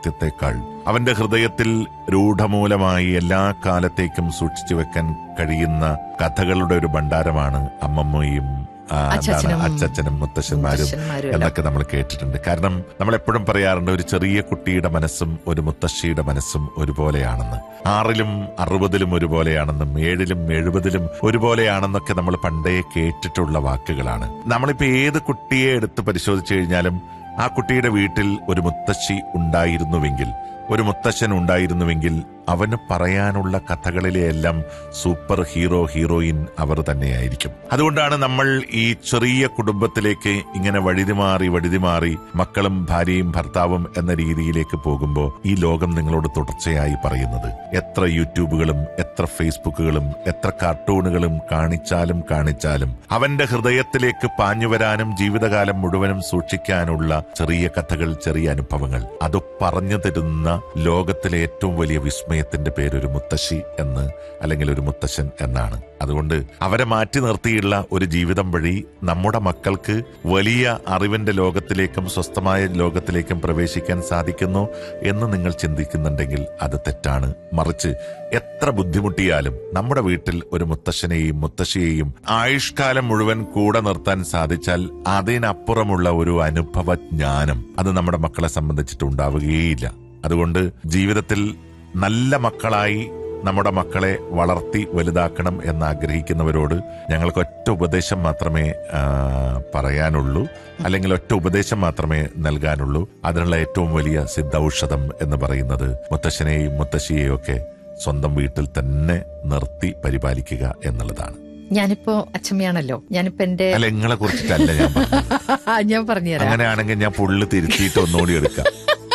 സത്യത്തെക്കാൾ അവന്റെ ഹൃദയത്തിൽ രൂഢമൂലമായി എല്ലാ കാലത്തേക്കും സൂക്ഷിച്ചു വെക്കാൻ കഴിയുന്ന കഥകളുടെ ഒരു ഭണ്ഡാരമാണ് അമ്മമ്മയും ആ, എന്താണ് അച്ചച്ചനും അച്ചച്ചനും മുത്തശ്ശന്മാരും മുത്തശ്ശന്മാരും എല്ലാം. എന്നൊക്കെ നമ്മൾ കേട്ടിട്ടുണ്ട് കാരണം നമ്മൾ എപ്പോഴും പറയാറുണ്ട് ഒരു ചെറിയ കുട്ടിയുടെ മനസ്സും ഒരു മുത്തശ്ശിയുടെ മനസ്സും ഒരുപോലെയാണെന്ന് ആറിലും അറുപതിലും ഒരുപോലെയാണെന്നും ഏഴിലും എഴുപതിലും ഒരുപോലെയാണെന്നൊക്കെ നമ്മൾ പണ്ടേ കേട്ടിട്ടുള്ള വാക്കുകളാണ് നമ്മളിപ്പോ ഏത് കുട്ടിയെ എടുത്ത് പരിശോധിച്ചു കഴിഞ്ഞാലും ആ കുട്ടിയുടെ വീട്ടിൽ ഒരു മുത്തശ്ശി ഉണ്ടായിരുന്നുവെങ്കിൽ ഒരു മുത്തശ്ശൻ ഉണ്ടായിരുന്നുവെങ്കിൽ അവന് പറയാനുള്ള കഥകളിലെയെല്ലാം സൂപ്പർ ഹീറോ ഹീറോയിൻ അവർ തന്നെയായിരിക്കും അതുകൊണ്ടാണ് നമ്മൾ ഈ ചെറിയ കുടുംബത്തിലേക്ക് ഇങ്ങനെ വഴുതിമാറി വഴുതിമാറി മക്കളും ഭാര്യയും ഭർത്താവും എന്ന രീതിയിലേക്ക് പോകുമ്പോൾ ഈ ലോകം നിങ്ങളോട് തുടർച്ചയായി പറയുന്നത് എത്ര യൂട്യൂബുകളും എത്ര ഫേസ്ബുക്കുകളും എത്ര കാർട്ടൂണുകളും കാണിച്ചാലും കാണിച്ചാലും അവന്റെ ഹൃദയത്തിലേക്ക് പാഞ്ഞുവരാനും ജീവിതകാലം മുഴുവനും സൂക്ഷിക്കാനുള്ള ചെറിയ കഥകൾ ചെറിയ അനുഭവങ്ങൾ അത് പറഞ്ഞു തരുന്ന ലോകത്തിലെ ഏറ്റവും വലിയ വിസ്മയത്തിന്റെ പേര് ഒരു മുത്തശ്ശി എന്ന് അല്ലെങ്കിൽ ഒരു മുത്തശ്ശൻ എന്നാണ് അതുകൊണ്ട് അവരെ മാറ്റി നിർത്തിയുള്ള ഒരു ജീവിതം വഴി നമ്മുടെ മക്കൾക്ക് വലിയ അറിവിന്റെ ലോകത്തിലേക്കും സ്വസ്ഥമായ ലോകത്തിലേക്കും പ്രവേശിക്കാൻ സാധിക്കുന്നു എന്ന് നിങ്ങൾ ചിന്തിക്കുന്നുണ്ടെങ്കിൽ അത് തെറ്റാണ് മറിച്ച് എത്ര ബുദ്ധിമുട്ടിയാലും നമ്മുടെ വീട്ടിൽ ഒരു മുത്തശ്ശനെയും മുത്തശ്ശിയെയും ആയുഷ്കാലം മുഴുവൻ കൂടെ നിർത്താൻ സാധിച്ചാൽ അതിനപ്പുറമുള്ള ഒരു അനുഭവ ജ്ഞാനം അത് നമ്മുടെ മക്കളെ സംബന്ധിച്ചിട്ട് ഉണ്ടാവുകയില്ല അതുകൊണ്ട് ജീവിതത്തിൽ നല്ല മക്കളായി നമ്മുടെ മക്കളെ വളർത്തി വലുതാക്കണം എന്ന് ആഗ്രഹിക്കുന്നവരോട് ഞങ്ങൾക്ക് ഒറ്റ ഉപദേശം മാത്രമേ ആ, പറയാനുള്ളൂ അല്ലെങ്കിൽ ഒറ്റ ഉപദേശം മാത്രമേ നൽകാനുള്ളൂ അതിനുള്ള ഏറ്റവും വലിയ സിദ്ധൌഷധം എന്ന് പറയുന്നത് മുത്തശ്ശനെയും മുത്തശ്ശിയെയും ഒക്കെ സ്വന്തം വീട്ടിൽ തന്നെ നിർത്തി പരിപാലിക്കുക എന്നുള്ളതാണ് ഞാനിപ്പോ അച്ഛമ്മയാണല്ലോ ഞാനിപ്പോ എന്റെ അല്ല നിങ്ങളെ കുറിച്ചിട്ടല്ല ഞാൻ പറഞ്ഞത് ഞാൻ പറഞ്ഞുതരാം അങ്ങനെയാണെങ്കിൽ ഞാൻ പുള്ളി തിരുത്തിയിട്ട് ഒന്നുകൂടി എടുക്കാം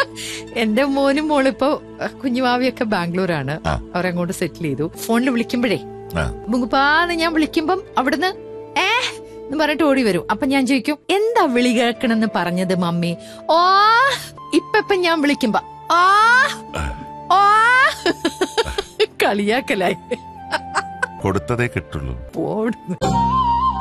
എന്റെ മോനും മോളിപ്പോ അഹ്, കുഞ്ഞുമാവിയൊക്കെ ബാംഗ്ലൂരാണ് ആ. അവരങ്ങോട്ട് സെറ്റിൽ ചെയ്തു ഫോണിൽ വിളിക്കുമ്പോഴേ ആ മുങ്ങുപ്പാന്ന് ഞാൻ വിളിക്കുമ്പം അവിടുന്ന് ഏ എന്ന് പറഞ്ഞിട്ട് ഓടി വരും അപ്പൊ ഞാൻ ചോദിക്കും എന്താ വിളി കേൾക്കണെന്ന് പറഞ്ഞത് മമ്മി ഓ ഇപ്പൊ ഇപ്പൊ ഞാൻ വിളിക്കുമ്പോ ആ ഓ കളിയാക്കലായി കൊടുത്തതേ കിട്ടുള്ളൂ പോടുന്നു